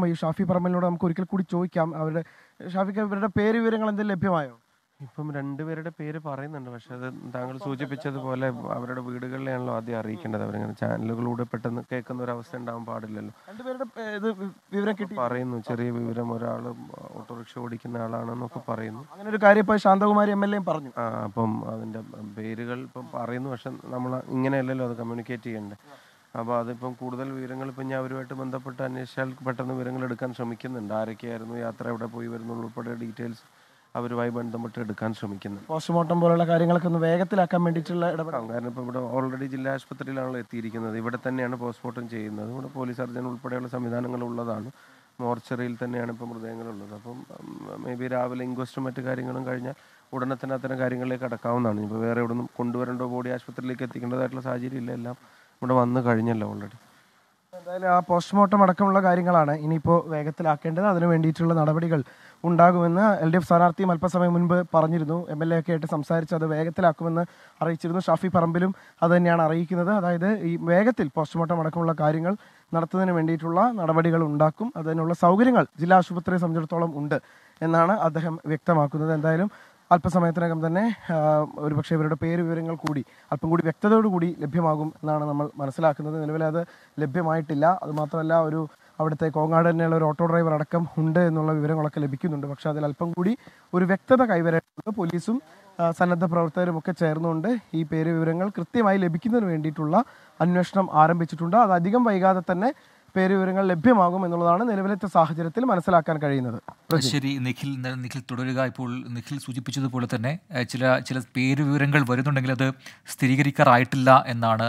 ഈ ഷാഫി പറമ്പലിനോട് നമുക്ക് ഒരിക്കൽ കൂടി ചോദിക്കാം അവരുടെ ഷാഫിക്ക് ഇവരുടെ പേര് വിവരങ്ങൾ എന്തെങ്കിലും ലഭ്യമായോ ഇപ്പം രണ്ടുപേരുടെ പേര് പറയുന്നുണ്ട് പക്ഷെ അത് താങ്കൾ സൂചിപ്പിച്ചതുപോലെ അവരുടെ വീടുകളിലാണല്ലോ ആദ്യം അറിയിക്കേണ്ടത് അവരിങ്ങനെ ചാനലുകളിലൂടെ പെട്ടെന്ന് കേൾക്കുന്ന ഒരു അവസ്ഥ ഉണ്ടാവാൻ പാടില്ലല്ലോ രണ്ടുപേരുടെ പേ- ഇത് വി- വിവരം കിട്ടി പറയുന്നു ചെറിയ വിവരം ഒരാൾ ഓട്ടോറിക്ഷ ഓടിക്കുന്ന ആളാണെന്നൊക്കെ പറയുന്നു അങ്ങനെ ഒരു കാര്യം ഇപ്പോൾ ശാന്തകുമാരി എം എൽ എയും പറഞ്ഞു ആ, അപ്പം അതിൻ്റെ പേരുകൾ ഇപ്പം പറയുന്നു പക്ഷെ നമ്മൾ ഇങ്ങനെയല്ലല്ലോ അത് കമ്മ്യൂണിക്കേറ്റ് ചെയ്യണ്ടേ അപ്പോൾ അതിപ്പം കൂടുതൽ വിവരങ്ങൾ ഇപ്പം ഞാൻ അവരുമായിട്ട് ബന്ധപ്പെട്ട് അന്വേഷിച്ചാൽ പെട്ടെന്ന് വിവരങ്ങൾ എടുക്കാൻ ശ്രമിക്കുന്നുണ്ട് ആരൊക്കെയായിരുന്നു യാത്ര എവിടെ പോയി വരുന്നു ഉൾപ്പെടെ ഡീറ്റെയിൽസ് അവരുമായി ബന്ധപ്പെട്ട് എടുക്കാൻ ശ്രമിക്കുന്നുണ്ട് പോസ്റ്റ്മോർട്ടം പോലുള്ള കാര്യങ്ങളൊക്കെ ഒന്ന് വേഗത്തിലാക്കാൻ വേണ്ടിയിട്ടുള്ള ഇടപെടൽ ആ, കാരണം ഇപ്പോൾ ഇവിടെ ഓൾറെഡി ജില്ലാ ആശുപത്രിയിലാണല്ലോ എത്തിയിരിക്കുന്നത് ഇവിടെ തന്നെയാണ് പോസ്റ്റ്മോർട്ടം ചെയ്യുന്നത് ഇവിടെ പോലീസ് സർജൻ ഉൾപ്പെടെയുള്ള സംവിധാനങ്ങൾ ഉള്ളതാണ് മോർച്ചറിയിൽ തന്നെയാണ് ഇപ്പോൾ മൃതദേഹങ്ങളുള്ളത് അപ്പം മേ ബി രാവിലെ ഇൻക്വസ്റ്റും മറ്റു കാര്യങ്ങളും കഴിഞ്ഞാൽ ഉടനെ തന്നെ അത്തരം കാര്യങ്ങളിലേക്ക് അടക്കാവുന്നതാണ് ഇപ്പോൾ വേറെ എവിടെ നിന്നും കൊണ്ടുവരേണ്ടോ ബോഡി ആശുപത്രിയിലേക്ക് എത്തിക്കേണ്ടതായിട്ടുള്ള സാഹചര്യം ഇല്ല എല്ലാം ഇവിടെ വന്ന് കഴിഞ്ഞല്ലോ ഓൾറെഡി എന്തായാലും ആ പോസ്റ്റ്മോർട്ടം അടക്കമുള്ള കാര്യങ്ങളാണ് ഇനിയിപ്പോൾ വേഗത്തിലാക്കേണ്ടത് അതിനു വേണ്ടിയിട്ടുള്ള നടപടികൾ ഉണ്ടാകുമെന്ന് എൽ ഡി എഫ് സ്ഥാനാർത്ഥിയും അല്പസമയം മുൻപ് പറഞ്ഞിരുന്നു എം എൽ എ ഒക്കെ ആയിട്ട് സംസാരിച്ച് അത് വേഗത്തിലാക്കുമെന്ന് അറിയിച്ചിരുന്നു ഷാഫി പറമ്പിലും അത് തന്നെയാണ് അറിയിക്കുന്നത് അതായത് ഈ വേഗത്തിൽ പോസ്റ്റ്മോർട്ടം അടക്കമുള്ള കാര്യങ്ങൾ നടത്തുന്നതിന് വേണ്ടിയിട്ടുള്ള നടപടികൾ ഉണ്ടാക്കും അതിനുള്ള സൗകര്യങ്ങൾ ജില്ലാ ആശുപത്രിയെ സംബന്ധിച്ചിടത്തോളം ഉണ്ട് എന്നാണ് അദ്ദേഹം വ്യക്തമാക്കുന്നത് എന്തായാലും അല്പസമയത്തിനകം തന്നെ ആ, ഒരുപക്ഷെ ഇവരുടെ പേര് വിവരങ്ങൾ കൂടി അല്പം കൂടി വ്യക്തതയോടുകൂടി ലഭ്യമാകും എന്നാണ് നമ്മൾ മനസ്സിലാക്കുന്നത് നിലവിൽ അത് ലഭ്യമായിട്ടില്ല അതുമാത്രമല്ല ഒരു അവിടുത്തെ കോങ്ങാട് തന്നെയുള്ള ഒരു ഓട്ടോ ഡ്രൈവർ അടക്കം ഉണ്ട് എന്നുള്ള വിവരങ്ങളൊക്കെ ലഭിക്കുന്നുണ്ട് പക്ഷേ അതിൽ അല്പം കൂടി ഒരു വ്യക്തത കൈവരേണ്ടത് പോലീസും ആ, സന്നദ്ധ പ്രവർത്തകരും ഒക്കെ ചേർന്നുകൊണ്ട് ഈ പേര് വിവരങ്ങൾ കൃത്യമായി ലഭിക്കുന്നതിന് വേണ്ടിയിട്ടുള്ള അന്വേഷണം ആരംഭിച്ചിട്ടുണ്ട് അത് അധികം വൈകാതെ തന്നെ പേര് വിവരങ്ങൾ ലഭ്യമാകും എന്നുള്ളതാണ് നിലവിലത്തെ സാഹചര്യത്തിൽ മനസ്സിലാക്കാൻ കഴിയുന്നത് ശരി നിഖിൽ എന്തായാലും നിഖിൽ തുടരുക ഇപ്പോൾ നിഖിൽ സൂചിപ്പിച്ചതുപോലെ തന്നെ ഏഹ്, ചില ചില പേര് വിവരങ്ങൾ വരുന്നുണ്ടെങ്കിൽ അത് സ്ഥിരീകരിക്കാറായിട്ടില്ല എന്നാണ്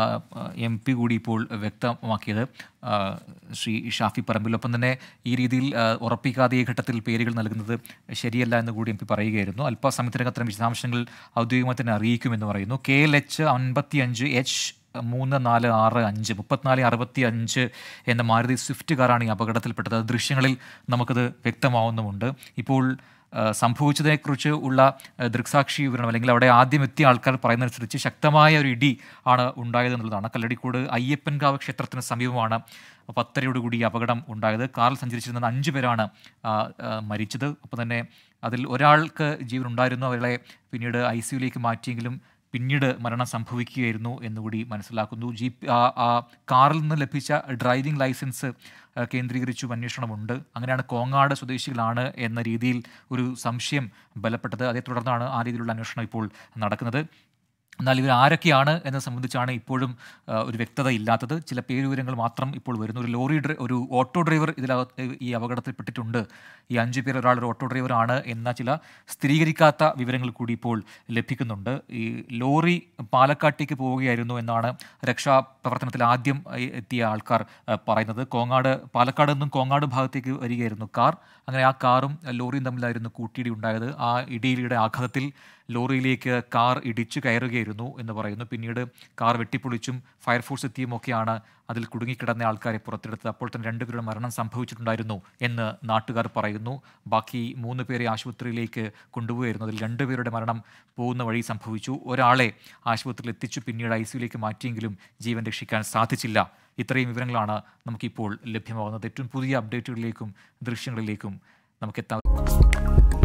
എം പി കൂടി ഇപ്പോൾ വ്യക്തമാക്കിയത് ആ, ശ്രീ ഷാഫി പറമ്പിലൊപ്പം തന്നെ ഈ രീതിയിൽ ആ, ഉറപ്പിക്കാതെ ഈ ഘട്ടത്തിൽ പേരുകൾ നൽകുന്നത് ശരിയല്ല എന്ന് കൂടി എം പി പറയുകയായിരുന്നു അല്പസമയത്തിനകം അത്തരം വിശദാംശങ്ങൾ ഔദ്യോഗികമായി തന്നെ അറിയിക്കുമെന്ന് പറയുന്നു കെ എൽ എച്ച് അൻപത്തി അഞ്ച് എച്ച് മൂന്ന് നാല് ആറ് അഞ്ച് മുപ്പത്തിനാല് അറുപത്തി അഞ്ച് എന്ന മാരുതി സ്വിഫ്റ്റ് കാറാണ് ഈ അപകടത്തിൽപ്പെട്ടത് അത് ദൃശ്യങ്ങളിൽ നമുക്കത് വ്യക്തമാവുന്നുമുണ്ട് ഇപ്പോൾ ആ, സംഭവിച്ചതിനെക്കുറിച്ച് ഉള്ള ആ, ദൃക്സാക്ഷി വിവരണം അല്ലെങ്കിൽ അവിടെ ആദ്യം എത്തിയ ആൾക്കാർ പറയുന്നതനുസരിച്ച് ശക്തമായ ഒരു ഇടി ആണ് ഉണ്ടായത് എന്നുള്ളതാണ് കല്ലടിക്കോട് അയ്യപ്പൻകാവ് ക്ഷേത്രത്തിന് സമീപമാണ് പത്തരയോടുകൂടി ഈ അപകടം ഉണ്ടായത് കാറിൽ സഞ്ചരിച്ചിരുന്ന അഞ്ച് പേരാണ് ആ, ആ, മരിച്ചത് അപ്പോൾ തന്നെ അതിൽ ഒരാൾക്ക് ജീവൻ ഉണ്ടായിരുന്നു അവരെ പിന്നീട് ഐ സിയുലേക്ക് മാറ്റിയെങ്കിലും പിന്നീട് മരണം സംഭവിക്കുകയായിരുന്നു എന്നുകൂടി മനസ്സിലാക്കുന്നു ജി ആ ആ കാറിൽ നിന്ന് ലഭിച്ച ഡ്രൈവിംഗ് ലൈസൻസ് ആ, കേന്ദ്രീകരിച്ചും അന്വേഷണമുണ്ട് അങ്ങനെയാണ് കോങ്ങാട് സ്വദേശികളാണ് എന്ന രീതിയിൽ ഒരു സംശയം ബലപ്പെട്ടത് അതേ തുടർന്നാണ് ആ രീതിയിലുള്ള അന്വേഷണം ഇപ്പോൾ നടക്കുന്നത് എന്നാൽ ഇവർ ആരൊക്കെയാണ് എന്നത് സംബന്ധിച്ചാണ് ഇപ്പോഴും ആ, ഒരു വ്യക്തത ഇല്ലാത്തത് ചില പേരുവിവരങ്ങൾ മാത്രം ഇപ്പോൾ വരുന്നു ഒരു ലോറി ഡ്രൈ ഒരു ഓട്ടോ ഡ്രൈവർ ഇതിനകത്ത് ഈ അപകടത്തിൽപ്പെട്ടിട്ടുണ്ട് ഈ അഞ്ച് പേർ ഒരാൾ ഒരു ഓട്ടോ ഡ്രൈവറാണ് എന്ന ചില സ്ഥിരീകരിക്കാത്ത വിവരങ്ങൾ കൂടി ഇപ്പോൾ ലഭിക്കുന്നുണ്ട് ഈ ലോറി പാലക്കാട്ടേക്ക് പോവുകയായിരുന്നു എന്നാണ് രക്ഷാപ്രവർത്തനത്തിൽ ആദ്യം ആ, എത്തിയ ആൾക്കാർ ആ, പറയുന്നത് കോങ്ങാട് പാലക്കാട് നിന്നും കോങ്ങാട് ഭാഗത്തേക്ക് വരികയായിരുന്നു കാർ അങ്ങനെ ആ കാറും ലോറിയും തമ്മിലായിരുന്നു കൂട്ടിയിടി ഉണ്ടായത് ആ ഇടിയിലിയുടെ ആഘാതത്തിൽ ലോറിയിലേക്ക് കാർ ഇടിച്ചു കയറുകയായിരുന്നു എന്ന് പറയുന്നു പിന്നീട് കാർ വെട്ടിപ്പൊളിച്ചും ഫയർഫോഴ്സ് എത്തിയും ഒക്കെയാണ് അതിൽ കുടുങ്ങിക്കിടന്ന ആൾക്കാരെ പുറത്തെടുത്തത് അപ്പോൾ തന്നെ രണ്ടുപേരുടെ മരണം സംഭവിച്ചിട്ടുണ്ടായിരുന്നു എന്ന് നാട്ടുകാർ പറയുന്നു ബാക്കി മൂന്ന് പേരെ ആശുപത്രിയിലേക്ക് കൊണ്ടുപോയിരുന്നു അതിൽ രണ്ടുപേരുടെ മരണം പോകുന്ന വഴി സംഭവിച്ചു ഒരാളെ ആശുപത്രിയിൽ എത്തിച്ചു പിന്നീട് ഐ സിയിലേക്ക് മാറ്റിയെങ്കിലും ജീവൻ രക്ഷിക്കാൻ സാധിച്ചില്ല ഇത്രയും വിവരങ്ങളാണ് നമുക്കിപ്പോൾ ലഭ്യമാകുന്നത് ഏറ്റവും പുതിയ അപ്ഡേറ്റുകളിലേക്കും ദൃശ്യങ്ങളിലേക്കും നമുക്കെത്താം